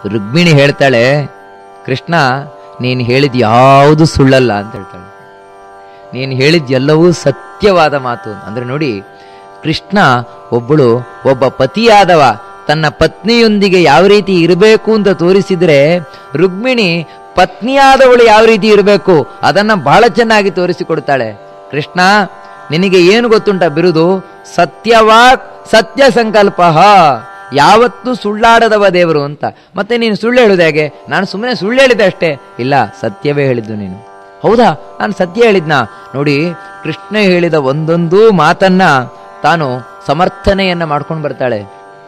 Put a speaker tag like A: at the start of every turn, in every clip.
A: ರುಕ್ಮಿಣಿ ಹೇಳ್ತಾಳೆ ಕೃಷ್ಣ ನೀನು ಹೇಳಿದ ಯಾವುದು ಸುಳ್ಳಲ್ಲ ಅಂತ ಹೇಳ್ತಾಳೆ ನೀನು ಹೇಳಿದ ಎಲ್ಲವೂ ಸತ್ಯವಾದ ಮಾತು ಅಂದ್ರೆ ನೋಡಿ ಕೃಷ್ಣ ಒಬ್ಬಳು ಒಬ್ಬ ಪತಿಯಾದವ ತನ್ನ ಪತ್ನಿಯೊಂದಿಗೆ ಯಾವ ರೀತಿ ಇರಬೇಕು ಅಂತ ತೋರಿಸಿದ್ರೆ ರುಕ್ಮಿಣಿ ಪತ್ನಿಯಾದವಳು ಯಾವ ರೀತಿ ಇರಬೇಕು ಅದನ್ನ ಬಹಳ ಚೆನ್ನಾಗಿ ತೋರಿಸಿಕೊಡ್ತಾಳೆ ಕೃಷ್ಣ ನಿನಗೆ ಏನು ಗೊತ್ತುಂಟ ಬಿರುದು ಸತ್ಯವಾಕ್ ಸತ್ಯ ಸಂಕಲ್ಪ ಯಾವತ್ತೂ ಸುಳ್ಳಾಡದವ ದೇವರು ಅಂತ ಮತ್ತೆ ನೀನು ಸುಳ್ಳು ಹೇಳುದು ಹೇಗೆ ನಾನು ಸುಮ್ಮನೆ ಸುಳ್ಳು ಹೇಳಿದೆ ಅಷ್ಟೇ ಇಲ್ಲ ಸತ್ಯವೇ ಹೇಳಿದ್ದು ನೀನು ಹೌದಾ ನಾನು ಸತ್ಯ ಹೇಳಿದ್ನಾ ನೋಡಿ ಕೃಷ್ಣ ಹೇಳಿದ ಒಂದೊಂದು ಮಾತನ್ನ ತಾನು ಸಮರ್ಥನೆಯನ್ನ ಮಾಡ್ಕೊಂಡು ಬರ್ತಾಳೆ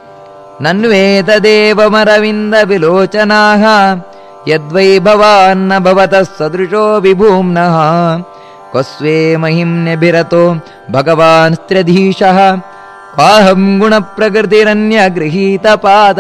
A: ನನ್ವೇದ ದೇವ ಮರವಿಂದ ವಿಲೋಚನಾಹ ಯದ್ವೈ ಭವಾನ್ನ ಭವತ ಸದೃಶೋ ವಿಭೂಮ್ನಃ ಕ್ವಸ್ವೇ ಮಹಿಮ್ನ್ಯಭಿರತೋ ಭಗವಾನ್ ಸ್ತ್ರ್ಯಧೀಶಃ ಕ್ವಾಹಂ ಗುಣ ಪ್ರಕೃತಿರನ್ಯ ಗೃಹೀತ ಪಾದ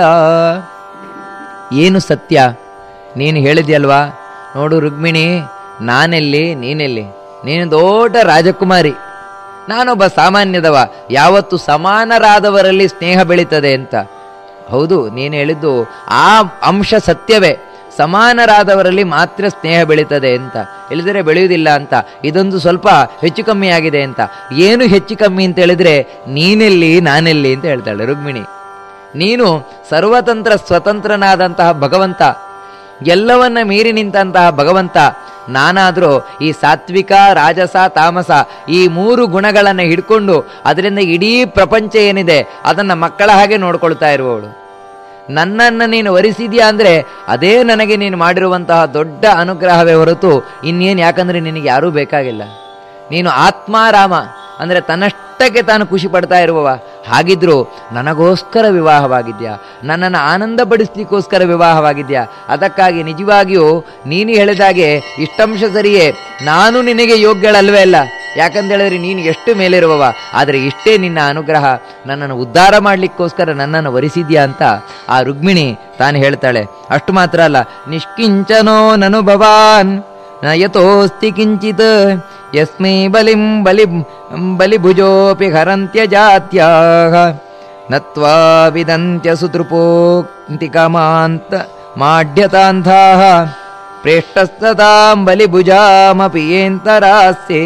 A: ಏನು ಸತ್ಯ ನೀನು ಹೇಳಿದ್ಯಲ್ವಾ ನೋಡು ರುಕ್ಮಿಣಿ ನಾನೆಲ್ಲಿ ನೀನೆಲ್ಲಿ ನೀನು ದೊಡ್ಡ ರಾಜಕುಮಾರಿ ನಾನೊಬ್ಬ ಸಾಮಾನ್ಯದವ ಯಾವತ್ತು ಸಮಾನರಾದವರಲ್ಲಿ ಸ್ನೇಹ ಬೆಳೀತದೆ ಅಂತ ಹೌದು ನೀನು ಹೇಳಿದ್ದು ಆ ಅಂಶ ಸತ್ಯವೇ ಸಮಾನರಾದವರಲ್ಲಿ ಮಾತ್ರ ಸ್ನೇಹ ಬೆಳೀತದೆ ಅಂತ ಇಲ್ಲದ್ರೆ ಬೆಳೆಯುವುದಿಲ್ಲ ಅಂತ ಇದೊಂದು ಸ್ವಲ್ಪ ಹೆಚ್ಚು ಕಮ್ಮಿ ಆಗಿದೆ ಅಂತ ಏನು ಹೆಚ್ಚು ಕಮ್ಮಿ ಅಂತ ಹೇಳಿದ್ರೆ ನೀನೆಲ್ಲಿ ನಾನೆಲ್ಲಿ ಅಂತ ಹೇಳ್ತಾಳೆ ರುಕ್ಮಿಣಿ ನೀನು ಸರ್ವತಂತ್ರ ಸ್ವತಂತ್ರನಾದಂತಹ ಭಗವಂತ ಎಲ್ಲವನ್ನ ಮೀರಿ ನಿಂತಹ ಭಗವಂತ ನಾನಾದರೂ ಈ ಸಾತ್ವಿಕ ರಾಜಸ ತಾಮಸ ಈ ಮೂರು ಗುಣಗಳನ್ನು ಹಿಡ್ಕೊಂಡು ಅದರಿಂದ ಇಡೀ ಪ್ರಪಂಚ ಏನಿದೆ ಅದನ್ನ ಮಕ್ಕಳ ಹಾಗೆ ನೋಡ್ಕೊಳ್ತಾ ಇರುವವಳು ನನ್ನನ್ನು ನೀನು ವರಿಸಿದ್ಯಾ ಅಂದ್ರೆ ಅದೇ ನನಗೆ ನೀನು ಮಾಡಿರುವಂತಹ ದೊಡ್ಡ ಅನುಗ್ರಹವೇ ಹೊರತು ಇನ್ನೇನು ಯಾಕಂದ್ರೆ ನಿನಗೆ ಯಾರೂ ಬೇಕಾಗಿಲ್ಲ ನೀನು ಆತ್ಮಾರಾಮ ಅಂದ್ರೆ ತನ್ನಷ್ಟಕ್ಕೆ ತಾನು ಖುಷಿ ಪಡ್ತಾ ಇರುವವ ಹಾಗಿದ್ರು ನನಗೋಸ್ಕರ ವಿವಾಹವಾಗಿದ್ಯಾ ನನ್ನನ್ನು ಆನಂದ ಪಡಿಸ್ಲಿಕ್ಕೋಸ್ಕರ ವಿವಾಹವಾಗಿದ್ಯಾ ಅದಕ್ಕಾಗಿ ನಿಜವಾಗಿಯೂ ನೀನು ಹೇಳಿದಾಗೆ ಇಷ್ಟಂಶ ಸರಿಯೇ ನಾನು ನಿನಗೆ ಯೋಗ್ಯಳಲ್ವೇ ಅಲ್ಲ ಯಾಕಂದೇಳಿದ್ರೆ ನೀನು ಎಷ್ಟು ಮೇಲಿರುವವ ಆದರೆ ಇಷ್ಟೇ ನಿನ್ನ ಅನುಗ್ರಹ ನನ್ನನ್ನು ಉದ್ಧಾರ ಮಾಡ್ಲಿಕ್ಕೋಸ್ಕರ ನನ್ನನ್ನು ವರಿಸಿದ್ಯಾ ಅಂತ ಆ ರುಕ್ಮಿಣಿ ತಾನು ಹೇಳ್ತಾಳೆ ಅಷ್ಟು ಮಾತ್ರ ಅಲ್ಲ ನಿಷ್ಕಿಂಚನೋ ನನು ಭವಾನ್ ನ ಯತೋಸ್ತಿ ಕಿಂಚಿತ್ ಯಸ್ಮೈ ಬಲಿಂ ಬಲಿ ಬಲಿಭುಜೋಪಿ ಹರಂತ್ಯ ಜಾತ್ಯಾಹ ನತ್ವಾ ವಿದಂತ್ಯ ಸುತೃಪೋಕ್ತಿ ಕಾಮಾಂತ ಮಾಢ್ಯತಾಂಧಾಹ ಪ್ರೇಷ್ಠಸ್ತತಾಂ ಬಲಿಭುಜಾಮಪಿ ಏಂತರಾಸ್ಯೆ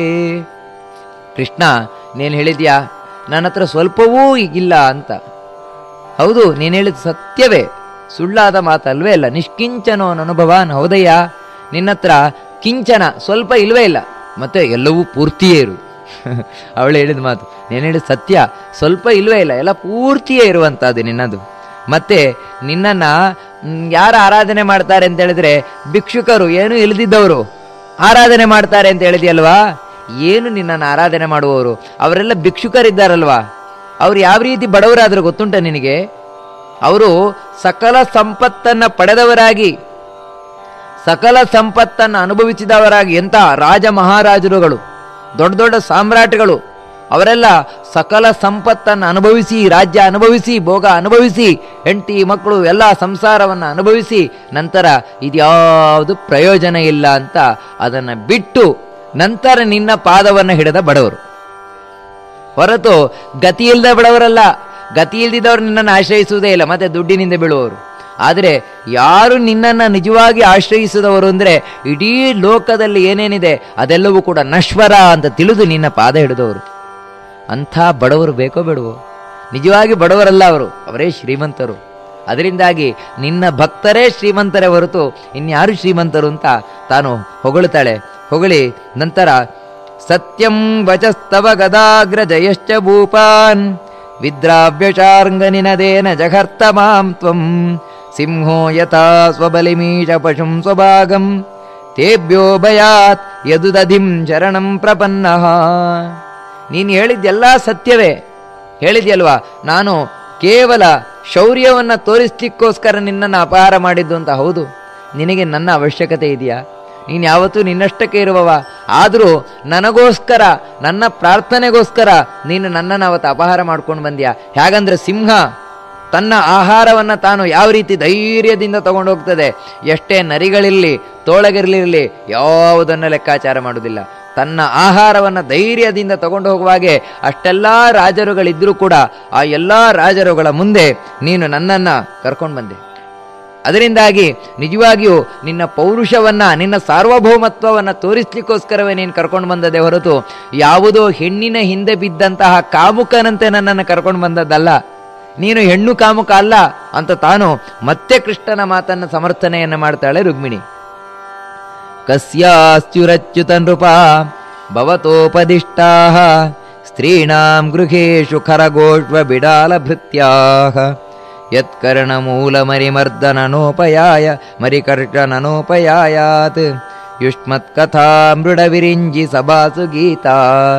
A: ಕೃಷ್ಣ ನೀನು ಹೇಳಿದ್ಯಾ ನನ್ನ ಹತ್ರ ಸ್ವಲ್ಪವೂ ಇಲ್ಲ ಅಂತ ಹೌದು ನೀನು ಹೇಳಿದ ಸತ್ಯವೇ ಸುಳ್ಳಾದ ಮಾತಲ್ವೇ ಅಲ್ಲ ನಿಷ್ಕಿಂಚನೋ ಅನುಭವಾನ್ ಹೌದಯ್ಯ ನಿನ್ನ ಹತ್ರ ಕಿಂಚನ ಸ್ವಲ್ಪ ಇಲ್ವೇ ಇಲ್ಲ ಮತ್ತೆ ಎಲ್ಲವೂ ಪೂರ್ತಿಯೇ ಇರು ಅವಳು ಹೇಳಿದ ಮಾತು ನೀನು ಹೇಳಿದ ಸತ್ಯ ಸ್ವಲ್ಪ ಇಲ್ವೇ ಇಲ್ಲ ಎಲ್ಲ ಪೂರ್ತಿಯೇ ಇರುವಂತಹದ್ದು ನಿನ್ನದು ಮತ್ತೆ ನಿನ್ನನ್ನ ಮ್, ಯಾರು ಆರಾಧನೆ ಮಾಡ್ತಾರೆ ಅಂತ ಹೇಳಿದ್ರೆ ಭಿಕ್ಷುಕರು ಏನು ಇಲ್ದಿದ್ದವರು ಆರಾಧನೆ ಮಾಡ್ತಾರೆ ಅಂತ ಹೇಳಿದ್ಯಲ್ವಾ ಏನು ನಿನ್ನನ್ನು ಆರಾಧನೆ ಮಾಡುವವರು ಅವರೆಲ್ಲ ಭಿಕ್ಷುಕರಿದ್ದಾರಲ್ವಾ ಅವ್ರು ಯಾವ ರೀತಿ ಬಡವರಾದ್ರು ಗೊತ್ತುಂಟ ನಿನಗೆ ಅವರು ಸಕಲ ಸಂಪತ್ತನ್ನ ಪಡೆದವರಾಗಿ ಸಕಲ ಸಂಪತ್ತನ್ನು ಅನುಭವಿಸಿದವರಾಗಿ ಎಂಥ ರಾಜ ಮಹಾರಾಜರುಗಳು ದೊಡ್ಡ ದೊಡ್ಡ ಸಾಮ್ರಾಟ್ಗಳು ಅವರೆಲ್ಲ ಸಕಲ ಸಂಪತ್ತನ್ನು ಅನುಭವಿಸಿ ರಾಜ್ಯ ಅನುಭವಿಸಿ ಭೋಗ ಅನುಭವಿಸಿ ಹೆಂಡತಿ ಮಕ್ಕಳು ಎಲ್ಲ ಸಂಸಾರವನ್ನು ಅನುಭವಿಸಿ ನಂತರ ಇದ್ಯಾವುದು ಪ್ರಯೋಜನ ಇಲ್ಲ ಅಂತ ಅದನ್ನು ಬಿಟ್ಟು ನಂತರ ನಿನ್ನ ಪಾದವನ್ನು ಹಿಡಿದ ಬಡವರು ಹೊರತು ಗತಿ ಇಲ್ಲದ ಬಡವರಲ್ಲ ಗತಿ ಇಲ್ದಿದ್ದವ್ರು ನಿನ್ನನ್ನು ಆಶ್ರಯಿಸುವುದೇ ಇಲ್ಲ ಮತ್ತೆ ದುಡ್ಡಿನಿಂದ ಬೀಳುವವರು ಆದರೆ ಯಾರು ನಿನ್ನನ್ನು ನಿಜವಾಗಿ ಆಶ್ರಯಿಸಿದವರು ಅಂದರೆ ಇಡೀ ಲೋಕದಲ್ಲಿ ಏನೇನಿದೆ ಅದೆಲ್ಲವೂ ಕೂಡ ನಶ್ವರ ಅಂತ ತಿಳಿದು ನಿನ್ನ ಪಾದ ಹಿಡಿದವರು ಅಂಥ ಬಡವರು ಬೇಕೋ ಬೇಡವೋ ನಿಜವಾಗಿ ಬಡವರಲ್ಲ ಅವರು ಅವರೇ ಶ್ರೀಮಂತರು ಅದರಿಂದಾಗಿ ನಿನ್ನ ಭಕ್ತರೇ ಶ್ರೀಮಂತರೇ ಹೊರತು ಇನ್ಯಾರು ಶ್ರೀಮಂತರು ಅಂತ ತಾನು ಹೊಗಳುತ್ತಾಳೆ ಹೊಗಳಿ ನಂತರ ಸತ್ಯಂ ವಚಸ್ತವ ಗದಾಗ್ರ ಜಯಶ್ಚ ಭೂಪಾನ್ ವಿದ್ರಾವ್ಯಚಾರ್ಂಗನಿನದೇನ ಜಘರ್ತ ಮಾಂ ತ್ವಂ ಸಿಂಹೋ ಯಥಾ ಸ್ವಬಲಿಮೀಶ ಪಶುಂ ಸ್ವಭಾಗಂ ತೇಭ್ಯೋ ಭಯಾತ್ ಯದುದಧಿಂ ಶರಣಂ ಪ್ರಪನ್ನಃ ನೀನು ಹೇಳಿದ್ದೆಲ್ಲ ಸತ್ಯವೇ ಹೇಳಿದ್ಯಲ್ವಾ ನಾನು ಕೇವಲ ಶೌರ್ಯವನ್ನು ತೋರಿಸ್ಲಿಕ್ಕೋಸ್ಕರ ನಿನ್ನನ್ನು ಅಪಹಾರ ಮಾಡಿದ್ದು ಅಂತ ಹೌದು ನಿನಗೆ ನನ್ನ ಅವಶ್ಯಕತೆ ಇದೆಯಾ ನೀನು ಯಾವತ್ತೂ ನಿನ್ನಷ್ಟಕ್ಕೆ ಇರುವವ ಆದರೂ ನನಗೋಸ್ಕರ ನನ್ನ ಪ್ರಾರ್ಥನೆಗೋಸ್ಕರ ನೀನು ನನ್ನನ್ನು ಅವತ್ತು ಅಪಹಾರ ಮಾಡ್ಕೊಂಡು ಬಂದ್ಯಾ ಹೇಗಂದ್ರೆ ಸಿಂಹ ತನ್ನ ಆಹಾರವನ್ನು ತಾನು ಯಾವ ರೀತಿ ಧೈರ್ಯದಿಂದ ತಗೊಂಡು ಹೋಗ್ತದೆ ಎಷ್ಟೇ ನರಿಗಳಿರಲಿ ತೋಳಗಿರಲಿರಲಿ ಯಾವುದನ್ನು ಲೆಕ್ಕಾಚಾರ ಮಾಡುವುದಿಲ್ಲ ತನ್ನ ಆಹಾರವನ್ನು ಧೈರ್ಯದಿಂದ ತಗೊಂಡು ಹೋಗುವಾಗೆ ಅಷ್ಟೆಲ್ಲ ರಾಜರುಗಳಿದ್ರೂ ಕೂಡ ಆ ಎಲ್ಲ ರಾಜರುಗಳ ಮುಂದೆ ನೀನು ನನ್ನನ್ನು ಕರ್ಕೊಂಡು ಬಂದೆ ಅದರಿಂದಾಗಿ ನಿಜವಾಗಿಯೂ ನಿನ್ನ ಪೌರುಷವನ್ನ ನಿನ್ನ ಸಾರ್ವಭೌಮತ್ವವನ್ನು ತೋರಿಸ್ಲಿಕ್ಕೋಸ್ಕರವೇ ನೀನು ಕರ್ಕೊಂಡು ಬಂದದ್ದೇ ಹೊರತು ಯಾವುದೋ ಹೆಣ್ಣಿನ ಹಿಂದೆ ಬಿದ್ದಂತಹ ಕಾಮುಕನಂತೆ ನನ್ನನ್ನು ಕರ್ಕೊಂಡು ಬಂದದ್ದಲ್ಲ ನೀನು ಹೆಣ್ಣು ಕಾಮುಕ ಅಲ್ಲ ಅಂತ ತಾನು ಮತ್ತೆ ಕೃಷ್ಣನ ಮಾತನ್ನು ಸಮರ್ಥನೆಯನ್ನು ಮಾಡ್ತಾಳೆ ರುಕ್ಮಿಣಿ ಕಸ್ಯಾಸ್ತ್ಯುರಚ್ಯುತ ನೃಪ ಭವತೋಪದಿಷ್ಟಾ ಸ್ತ್ರೀಣಾಂ ಗೃಹೇಶು ಖರಗೋಷ್ವ ಬಿಡಾಲ ಭೃತ್ಯಾಹ ಯತ್ಕರ್ಣ ಮೂಲ ಮರಿಮರ್ದನನೋಪಯಾಯ ಮರಿಕರ್ಷನನೋಪಯಾಯಾತ್ ಯುಷ್ಮತ್ ಕಥಾ ಮೃಡ ವಿರಿಂಜಿ ಸಭಾಸು ಗೀತಾ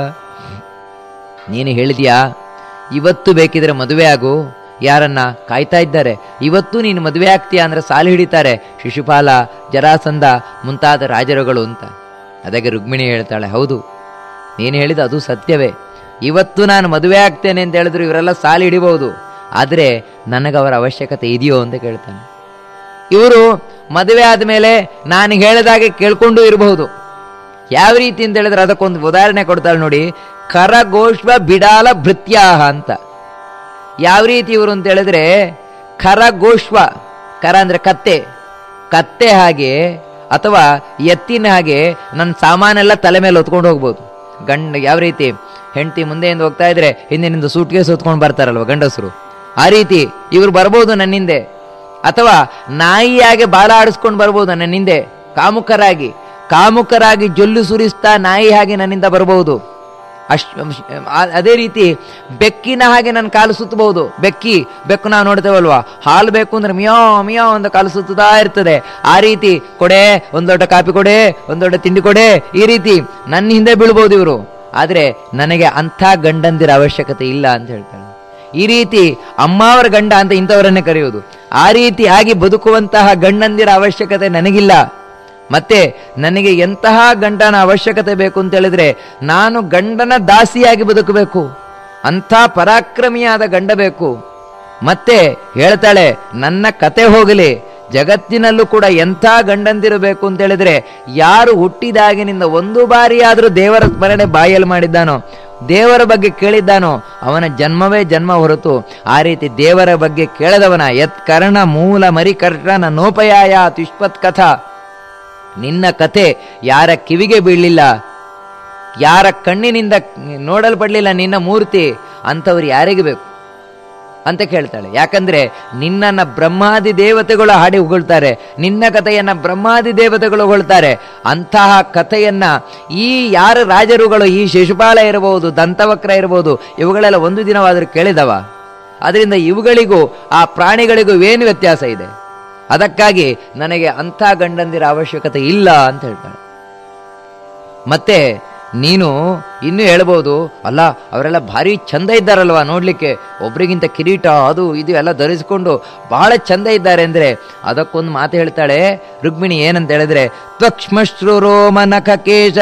A: ನೀನು ಹೇಳಿದ್ಯಾ ಇವತ್ತು ಬೇಕಿದ್ರೆ ಮದುವೆ ಆಗು ಯಾರನ್ನ ಕಾಯ್ತಾ ಇದ್ದಾರೆ ಇವತ್ತು ನೀನು ಮದುವೆ ಆಗ್ತೀಯಾ ಅಂದ್ರೆ ಸಾಲು ಹಿಡಿತಾರೆ ಶಿಶುಪಾಲ ಜರಾಸಂಧ ಮುಂತಾದ ರಾಜರುಗಳು ಅಂತ ಅದಕ್ಕೆ ರುಕ್ಮಿಣಿ ಹೇಳ್ತಾಳೆ ಹೌದು ನೀನು ಹೇಳಿದ ಅದು ಸತ್ಯವೇ ಇವತ್ತು ನಾನು ಮದುವೆ ಆಗ್ತೇನೆ ಅಂತ ಹೇಳಿದ್ರು ಇವರೆಲ್ಲ ಸಾಲು ಹಿಡಿಬಹುದು ಆದರೆ ನನಗೆ ಅವರ ಅವಶ್ಯಕತೆ ಇದೆಯೋ ಅಂತ ಕೇಳ್ತಾನೆ ಇವರು ಮದುವೆ ಆದಮೇಲೆ ನಾನು ಹೇಳಿದಾಗೆ ಕೇಳ್ಕೊಂಡು ಇರಬಹುದು ಯಾವ ರೀತಿ ಅಂತ ಹೇಳಿದ್ರೆ ಅದಕ್ಕೊಂದು ಉದಾಹರಣೆ ಕೊಡ್ತಾಳೆ ನೋಡಿ ಖರಗೋಷ್ವ ಬಿಡಾಲ ಭೃತ್ಯಾಹ ಅಂತ ಯಾವ ರೀತಿ ಇವರು ಅಂತ ಹೇಳಿದ್ರೆ ಖರಗೋಷ್ವ ಖರ ಅಂದ್ರೆ ಕತ್ತೆ ಕತ್ತೆ ಹಾಗೆ ಅಥವಾ ಎತ್ತಿನ ಹಾಗೆ ನನ್ನ ಸಾಮಾನೆಲ್ಲ ತಲೆ ಮೇಲೆ ಹೊತ್ಕೊಂಡು ಹೋಗ್ಬೋದು ಗಂಡ ಯಾವ ರೀತಿ ಹೆಂಡತಿ ಮುಂದೆಯಿಂದ ಹೋಗ್ತಾ ಇದ್ರೆ ಹಿಂದಿನಿಂದ ಸೂಟ್ಕೇಸ್ ಹೊತ್ಕೊಂಡು ಬರ್ತಾರಲ್ವ ಗಂಡಸರು ಆ ರೀತಿ ಇವರು ಬರ್ಬೋದು ನನ್ನಿಂದೆ ಅಥವಾ ನಾಯಿಯಾಗೆ ಬಾಳ ಆಡಿಸ್ಕೊಂಡು ಬರ್ಬೋದು ನನ್ನಿಂದೆ ಕಾಮುಕರಾಗಿ ಕಾಮುಕರಾಗಿ ಜೊಲ್ಲು ಸುರಿಸ್ತಾ ನಾಯಿ ಹಾಗೆ ನನ್ನಿಂದ ಬರಬಹುದು ಅಶ್ ಆ- ಅದೇ ರೀತಿ ಬೆಕ್ಕಿನ ಹಾಗೆ ನನ್ನ ಕಾಲು ಸುತ್ತಬಹುದು ಬೆಕ್ಕಿ ಬೆಕ್ಕು ನಾವು ನೋಡ್ತೇವಲ್ವಾ ಹಾಲು ಬೇಕು ಅಂದ್ರೆ ಮಿಯೋ ಮಿಯೋ ಅಂತ ಕಾಲು ಸುತ್ತುತ್ತಾ ಇರ್ತದೆ ಆ ರೀತಿ ಕೊಡೆ ಒಂದ್ ದೊಡ್ಡ ಕಾಪಿ ಕೊಡೆ ಒಂದ್ ದೊಡ್ಡ ತಿಂಡಿ ಕೊಡೆ ಈ ರೀತಿ ನನ್ನ ಹಿಂದೆ ಬೀಳ್ಬೋದು ಇವರು ಆದ್ರೆ ನನಗೆ ಅಂಥ ಗಂಡಂದಿರ ಅವಶ್ಯಕತೆ ಇಲ್ಲ ಅಂತ ಹೇಳ್ತಾಳೆ ಈ ರೀತಿ ಅಮ್ಮಾವರ ಗಂಡ ಅಂತ ಇಂಥವರನ್ನೇ ಕರೆಯುವುದು ಆ ರೀತಿ ಆಗಿ ಬದುಕುವಂತಹ ಗಂಡಂದಿರ ಅವಶ್ಯಕತೆ ನನಗಿಲ್ಲ ಮತ್ತೆ ನನಗೆ ಎಂತಹ ಗಂಡನ ಅವಶ್ಯಕತೆ ಬೇಕು ಅಂತ ಹೇಳಿದ್ರೆ ನಾನು ಗಂಡನ ದಾಸಿಯಾಗಿ ಬದುಕಬೇಕು ಅಂಥ ಪರಾಕ್ರಮಿಯಾದ ಗಂಡ ಬೇಕು ಮತ್ತೆ ಹೇಳ್ತಾಳೆ ನನ್ನ ಕತೆ ಹೋಗಲಿ ಜಗತ್ತಿನಲ್ಲೂ ಕೂಡ ಎಂಥ ಗಂಡಂದಿರಬೇಕು ಅಂತ ಹೇಳಿದ್ರೆ ಯಾರು ಹುಟ್ಟಿದಾಗಿನಿಂದ ಒಂದು ಬಾರಿಯಾದರೂ ದೇವರ ಸ್ಮರಣೆ ಬಾಯಲ್ಲಿ ಮಾಡಿದ್ದಾನೋ ದೇವರ ಬಗ್ಗೆ ಕೇಳಿದ್ದಾನೋ ಅವನ ಜನ್ಮವೇ ಜನ್ಮ ಹೊರತು ಆ ರೀತಿ ದೇವರ ಬಗ್ಗೆ ಕೇಳದವನ ಯತ್ ಕರ್ಣ ಮೂಲ ಮರಿಕರ್ಣ ನೋಪಯಾಯ ತುಷ್ಪತ್ ಕಥಾ ನಿನ್ನ ಕತೆ ಯಾರ ಕಿವಿಗೆ ಬೀಳಲಿಲ್ಲ ಯಾರ ಕಣ್ಣಿನಿಂದ ನೋಡಲ್ಪಡಲಿಲ್ಲ ನಿನ್ನ ಮೂರ್ತಿ ಅಂಥವ್ರು ಯಾರಿಗೆ ಬೇಕು ಅಂತ ಕೇಳ್ತಾಳೆ ಯಾಕಂದ್ರೆ ನಿನ್ನನ್ನ ಬ್ರಹ್ಮಾದಿ ದೇವತೆಗಳು ಹಾಡಿ ಉಗುಳ್ತಾರೆ ನಿನ್ನ ಕಥೆಯನ್ನ ಬ್ರಹ್ಮಾದಿ ದೇವತೆಗಳು ಹೊಗಳ್ತಾರೆ ಅಂತಹ ಕಥೆಯನ್ನ ಈ ಯಾರ ರಾಜರುಗಳು ಈ ಶಿಶುಪಾಲ ಇರಬಹುದು ದಂತವಕ್ರ ಇರಬಹುದು ಇವುಗಳೆಲ್ಲ ಒಂದು ದಿನವಾದರೂ ಕೇಳಿದವ ಅದರಿಂದ ಇವುಗಳಿಗೂ ಆ ಪ್ರಾಣಿಗಳಿಗೂ ಏನು ವ್ಯತ್ಯಾಸ ಇದೆ ಅದಕ್ಕಾಗಿ ನನಗೆ ಅಂಥ ಗಂಡಂದಿರ ಅವಶ್ಯಕತೆ ಇಲ್ಲ ಅಂತ ಹೇಳ್ತಾಳೆ ಮತ್ತೆ ನೀನು ಇನ್ನೂ ಹೇಳ್ಬೋದು ಅಲ್ಲ ಅವರೆಲ್ಲ ಭಾರಿ ಚಂದ ಇದ್ದಾರಲ್ವಾ ನೋಡ್ಲಿಕ್ಕೆ ಒಬ್ರಿಗಿಂತ ಕಿರೀಟ ಅದು ಇದು ಎಲ್ಲ ಧರಿಸಿಕೊಂಡು ಬಹಳ ಚಂದ ಇದ್ದಾರೆ ಅಂದ್ರೆ ಅದಕ್ಕೊಂದು ಮಾತು ಹೇಳ್ತಾಳೆ ರುಕ್ಮಿಣಿ ಏನಂತ ಹೇಳಿದ್ರೆ ತ್ವಕ್ಷ್ಮಶ್ರುರೋಮ ನಖ ಕೇಶ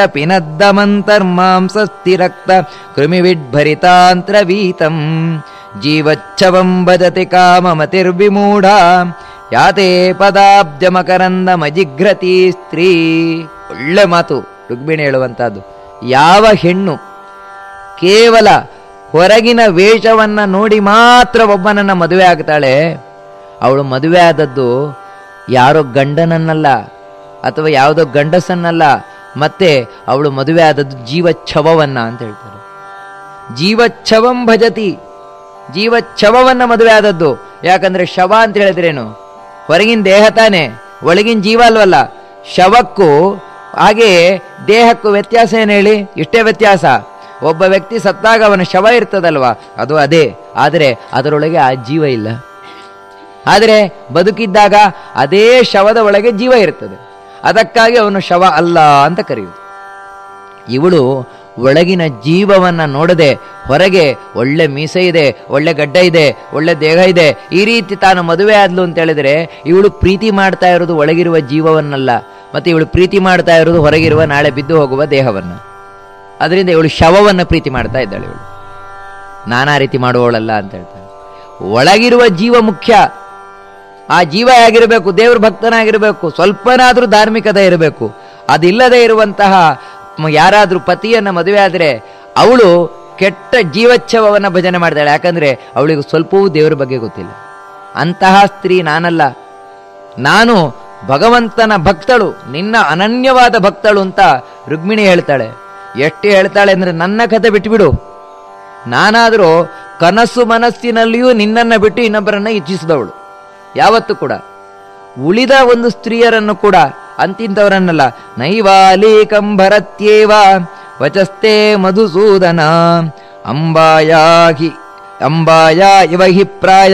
A: ಪಿನದ್ದಮಂತರ್ಮಾಂಸಸ್ಥಿರಕ್ತ ಕೃಮಿವಿಡ್ಭರಿತಾಂತ್ರವೀತಂ ಜೀವಚ್ಛವಂ ಬದತಿ ಕಾಮಮತಿರ್ವಿಮೂಢ ಯಾತೆ ಪದಾಬ್ಜಮಕರಂದ ಮಜಿಘ್ರತಿ ಸ್ತ್ರೀ ಒಳ್ಳೆ ಮಾತು ರುಕ್ಮಿಣಿ ಹೇಳುವಂತಹದ್ದು ಯಾವ ಹೆಣ್ಣು ಕೇವಲ ಹೊರಗಿನ ವೇಷವನ್ನ ನೋಡಿ ಮಾತ್ರ ಒಬ್ಬನನ್ನ ಮದುವೆ ಆಗ್ತಾಳೆ ಅವಳು ಮದುವೆ ಆದದ್ದು ಯಾರೋ ಗಂಡನನ್ನಲ್ಲ ಅಥವಾ ಯಾವುದೋ ಗಂಡಸನ್ನಲ್ಲ ಮತ್ತೆ ಅವಳು ಮದುವೆ ಆದದ್ದು ಜೀವಚ್ಛವವನ್ನ ಅಂತ ಹೇಳ್ತಾರೆ ಜೀವಚ್ಛವಂ ಭಜತಿ ಜೀವಚ್ಛವವನ್ನ ಮದುವೆ ಆದದ್ದು ಯಾಕಂದ್ರೆ ಶವ ಅಂತ ಹೇಳಿದ್ರೇನು ಹೊರಗಿನ ದೇಹ ತಾನೆ ಒಳಗಿನ ಜೀವ ಅಲ್ವಲ್ಲ ಶವಕ್ಕೂ ಹಾಗೆಯೇ ದೇಹಕ್ಕೂ ವ್ಯತ್ಯಾಸ ಏನು ಹೇಳಿ ಇಷ್ಟೇ ವ್ಯತ್ಯಾಸ ಒಬ್ಬ ವ್ಯಕ್ತಿ ಸತ್ತಾಗ ಅವನ ಶವ ಇರ್ತದಲ್ವಾ ಅದು ಅದೇ ಆದರೆ ಅದರೊಳಗೆ ಆ ಜೀವ ಇಲ್ಲ ಆದರೆ ಬದುಕಿದ್ದಾಗ ಅದೇ ಶವದ ಒಳಗೆ ಜೀವ ಇರ್ತದೆ ಅದಕ್ಕಾಗಿ ಅವನು ಶವ ಅಲ್ಲ ಅಂತ ಕರೆಯುವುದು ಇವಳು ಒಳಗಿನ ಜೀವವನ್ನ ನೋಡದೆ ಹೊರಗೆ ಒಳ್ಳೆ ಮೀಸೆ ಇದೆ ಒಳ್ಳೆ ಗಡ್ಡ ಇದೆ ಒಳ್ಳೆ ದೇಹ ಇದೆ ಈ ರೀತಿ ತಾನು ಮದುವೆ ಆದ್ಲು ಅಂತ ಹೇಳಿದ್ರೆ ಇವಳು ಪ್ರೀತಿ ಮಾಡ್ತಾ ಇರೋದು ಒಳಗಿರುವ ಜೀವವನ್ನಲ್ಲ ಮತ್ತೆ ಇವಳು ಪ್ರೀತಿ ಮಾಡ್ತಾ ಇರೋದು ಹೊರಗಿರುವ ನಾಳೆ ಬಿದ್ದು ಹೋಗುವ ದೇಹವನ್ನ ಅದರಿಂದ ಇವಳು ಶವವನ್ನ ಪ್ರೀತಿ ಮಾಡ್ತಾ ಇದ್ದಾಳೆ ಇವಳು ನಾನಾ ರೀತಿ ಮಾಡುವವಳಲ್ಲ ಅಂತ ಹೇಳ್ತಾಳೆ ಒಳಗಿರುವ ಜೀವ ಮುಖ್ಯ ಆ ಜೀವ ಹೇಗಿರಬೇಕು ದೇವ್ರ ಭಕ್ತನಾಗಿರಬೇಕು ಸ್ವಲ್ಪನಾದ್ರೂ ಧಾರ್ಮಿಕತೆ ಇರಬೇಕು ಅದಿಲ್ಲದೆ ಇರುವಂತಹ ಮ- ಯಾರಾದ್ರೂ ಪತಿಯನ್ನ ಮದುವೆ ಆದ್ರೆ ಅವಳು ಕೆಟ್ಟ ಜೀವಚ್ಛವನ್ನ ಭಜನೆ ಮಾಡ್ತಾಳೆ ಯಾಕಂದ್ರೆ ಅವಳಿಗೆ ಸ್ವಲ್ಪವೂ ದೇವರ ಬಗ್ಗೆ ಗೊತ್ತಿಲ್ಲ ಅಂತಹ ಸ್ತ್ರೀ ನಾನಲ್ಲ ನಾನು ಭಗವಂತನ ಭಕ್ತಳು ನಿನ್ನ ಅನನ್ಯವಾದ ಭಕ್ತಳು ಅಂತ ರುಕ್ಮಿಣಿ ಹೇಳ್ತಾಳೆ ಎಷ್ಟು ಹೇಳ್ತಾಳೆ ಅಂದ್ರೆ ನನ್ನ ಕತೆ ಬಿಟ್ಬಿಡು ನಾನಾದರೂ ಕನಸು ಮನಸ್ಸಿನಲ್ಲಿಯೂ ನಿನ್ನನ್ನು ಬಿಟ್ಟು ಇನ್ನೊಬ್ಬರನ್ನ ಇಚ್ಛಿಸಿದವಳು ಯಾವತ್ತೂ ಕೂಡ ಉಳಿದ ಒಂದು ಸ್ತ್ರೀಯರನ್ನು ಕೂಡ ಅಂತಿಂತವರನ್ನಲ್ಲ ನೈವಾಲೀಕಂ ಭರತ್ಯೇವ ವಚಸ್ತೆ ಮಧುಸೂದನ ಅಂಬಾಯಾಹಿ ಅಂಬಾಯ ಇವ ಹಿ ಪ್ರಾಯ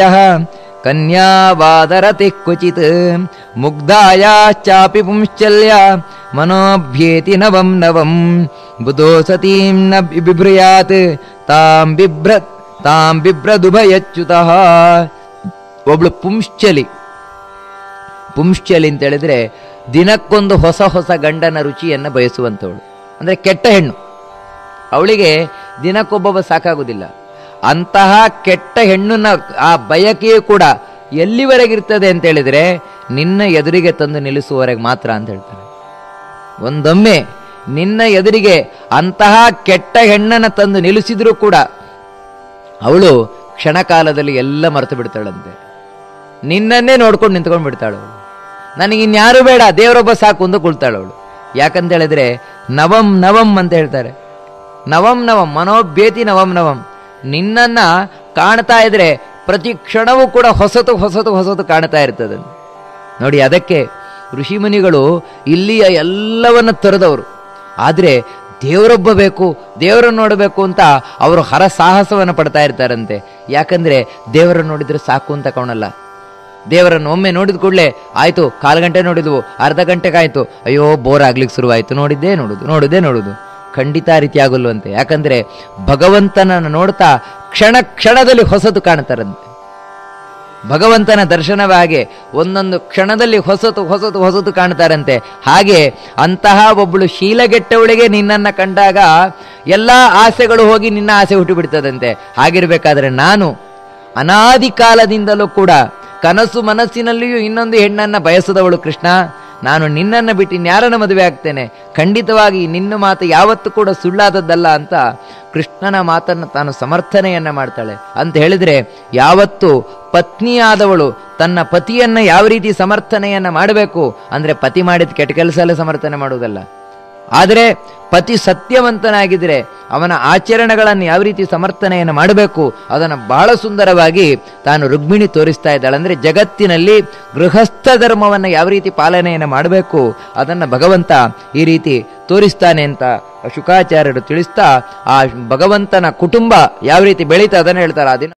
A: ಕನ್ಯಾವಾದರತಿ ಕ್ವಚಿತ್ ಮುಗ್ಧಾಯಾಶ್ಚಾಪಿ ಪುಂಶ್ಚಲ್ಯ ಮನೋಭ್ಯೇತಿ ನವಂ ನವಂ ಬುಧೋ ಸತೀಂ ನ ಬಿಭ್ರಯಾತ್ ತಾಂ ಬಿಭ್ರ ತಾಂ ಬಿಭ್ರದುಭಯಚ್ಯುತಃ ಒಬ್ಳು ಪುಂಶ್ಚಲಿ ಪುಂಶ್ಚಲಿ ಅಂತ ಹೇಳಿದ್ರೆ ದಿನಕ್ಕೊಂದು ಹೊಸ ಹೊಸ ಗಂಡನ ರುಚಿಯನ್ನು ಬಯಸುವಂಥವಳು ಅಂದರೆ ಕೆಟ್ಟ ಹೆಣ್ಣು ಅವಳಿಗೆ ದಿನಕ್ಕೊಬ್ಬೊಬ್ಬ ಸಾಕಾಗುವುದಿಲ್ಲ ಅಂತಹ ಕೆಟ್ಟ ಹೆಣ್ಣನ್ನ ಆ ಬಯಕೆಯೂ ಕೂಡ ಎಲ್ಲಿವರೆಗಿರ್ತದೆ ಅಂತ ಹೇಳಿದ್ರೆ ನಿನ್ನ ಎದುರಿಗೆ ತಂದು ನಿಲ್ಲಿಸುವವರೆಗೆ ಮಾತ್ರ ಅಂತ ಹೇಳ್ತಾನೆ ಒಂದೊಮ್ಮೆ ನಿನ್ನ ಎದುರಿಗೆ ಅಂತಹ ಕೆಟ್ಟ ಹೆಣ್ಣನ್ನು ತಂದು ನಿಲ್ಲಿಸಿದ್ರೂ ಕೂಡ ಅವಳು ಕ್ಷಣಕಾಲದಲ್ಲಿ ಎಲ್ಲ ಮರೆತು ಬಿಡ್ತಾಳಂತೆ ನಿನ್ನನ್ನೇ ನೋಡ್ಕೊಂಡು ನಿಂತ್ಕೊಂಡು ಬಿಡ್ತಾಳು ಅವಳು ನನಗೆ ಇನ್ಯಾರು ಬೇಡ ದೇವರೊಬ್ಬ ಸಾಕು ಅಂತ ಕುಳ್ತಾಳು ಅವಳು ಯಾಕಂತ ಹೇಳಿದ್ರೆ ನವಂ ನವಂ ಅಂತ ಹೇಳ್ತಾರೆ ನವಂ ನವಂ ಮನೋಭ್ಯೇತಿ ನವಂ ನವಂ ನಿನ್ನನ್ನ ಕಾಣ್ತಾ ಇದ್ರೆ ಪ್ರತಿ ಕ್ಷಣವೂ ಕೂಡ ಹೊಸತು ಹೊಸತು ಹೊಸತು ಕಾಣ್ತಾ ಇರ್ತದೆ ನೋಡಿ ಅದಕ್ಕೆ ಋಷಿಮುನಿಗಳು ಇಲ್ಲಿಯ ಎಲ್ಲವನ್ನ ತೊರೆದವರು ಆದರೆ ದೇವರೊಬ್ಬ ಬೇಕು ದೇವರನ್ನು ನೋಡಬೇಕು ಅಂತ ಅವರು ಹರಸಾಹಸವನ್ನು ಪಡ್ತಾ ಇರ್ತಾರಂತೆ ಯಾಕಂದ್ರೆ ದೇವರನ್ನು ನೋಡಿದ್ರೆ ಸಾಕು ಅಂತ ಕಾಣಲ್ಲ ದೇವರನ್ನು ಒಮ್ಮೆ ನೋಡಿದ ಕೂಡಲೇ ಆಯ್ತು ಕಾಲು ಗಂಟೆ ನೋಡಿದ್ವು ಅರ್ಧ ಗಂಟೆಗಾಯ್ತು ಅಯ್ಯೋ ಬೋರ್ ಆಗ್ಲಿಕ್ಕೆ ಶುರುವಾಯ್ತು ನೋಡಿದ್ದೇ ನೋಡುದು ನೋಡುದೇ ನೋಡುದು ಖಂಡಿತ ಆ ರೀತಿ ಆಗಲ್ವಂತೆ ಯಾಕಂದ್ರೆ ಭಗವಂತನನ್ನು ನೋಡ್ತಾ ಕ್ಷಣ ಕ್ಷಣದಲ್ಲಿ ಹೊಸತು ಕಾಣ್ತಾರಂತೆ ಭಗವಂತನ ದರ್ಶನವೇ ಹಾಗೆ ಒಂದೊಂದು ಕ್ಷಣದಲ್ಲಿ ಹೊಸತು ಹೊಸತು ಹೊಸತು ಕಾಣ್ತಾರಂತೆ ಹಾಗೆ ಅಂತಹ ಒಬ್ಬಳು ಶೀಲಗೆಟ್ಟವಳಿಗೆ ನಿನ್ನನ್ನು ಕಂಡಾಗ ಎಲ್ಲ ಆಸೆಗಳು ಹೋಗಿ ನಿನ್ನ ಆಸೆ ಹುಟ್ಟು ಬಿಡ್ತದಂತೆ ಹಾಗಿರ್ಬೇಕಾದ್ರೆ ನಾನು ಅನಾದಿ ಕಾಲದಿಂದಲೂ ಕೂಡ ಕನಸು ಮನಸ್ಸಿನಲ್ಲಿಯೂ ಇನ್ನೊಂದು ಹೆಣ್ಣನ್ನು ಬಯಸದವಳು ಕೃಷ್ಣ ನಾನು ನಿನ್ನನ್ನು ಬಿಟ್ಟು ಇನ್ಯಾರನ್ನ ಮದುವೆ ಆಗ್ತೇನೆ ಖಂಡಿತವಾಗಿ ನಿನ್ನ ಮಾತು ಯಾವತ್ತೂ ಕೂಡ ಸುಳ್ಳಾದದ್ದಲ್ಲ ಅಂತ ಕೃಷ್ಣನ ಮಾತನ್ನು ತಾನು ಸಮರ್ಥನೆಯನ್ನ ಮಾಡ್ತಾಳೆ ಅಂತ ಹೇಳಿದ್ರೆ ಯಾವತ್ತು ಪತ್ನಿಯಾದವಳು ತನ್ನ ಪತಿಯನ್ನ ಯಾವ ರೀತಿ ಸಮರ್ಥನೆಯನ್ನ ಮಾಡಬೇಕು ಅಂದ್ರೆ ಪತಿ ಮಾಡಿದ ಕೆಟ್ಟ ಕೆಲಸ ಎಲ್ಲ ಸಮರ್ಥನೆ ಮಾಡುವುದಲ್ಲ ಆದರೆ ಪತಿ ಸತ್ಯವಂತನಾಗಿದ್ರೆ ಅವನ ಆಚರಣೆಗಳನ್ನು ಯಾವ ರೀತಿ ಸಮರ್ಥನೆಯನ್ನು ಮಾಡಬೇಕು ಅದನ್ನು ಬಹಳ ಸುಂದರವಾಗಿ ತಾನು ರುಕ್ಮಿಣಿ ತೋರಿಸ್ತಾ ಇದ್ದಾಳೆ ಅಂದರೆ ಜಗತ್ತಿನಲ್ಲಿ ಗೃಹಸ್ಥ ಧರ್ಮವನ್ನು ಯಾವ ರೀತಿ ಪಾಲನೆಯನ್ನು ಮಾಡಬೇಕು ಅದನ್ನು ಭಗವಂತ ಈ ರೀತಿ ತೋರಿಸ್ತಾನೆ ಅಂತ ಶುಕಾಚಾರ್ಯರು ತಿಳಿಸ್ತಾ ಆ ಭಗವಂತನ ಕುಟುಂಬ ಯಾವ ರೀತಿ ಬೆಳೀತಾ ಅದನ್ನು ಹೇಳ್ತಾರೆ ಆ ದಿನ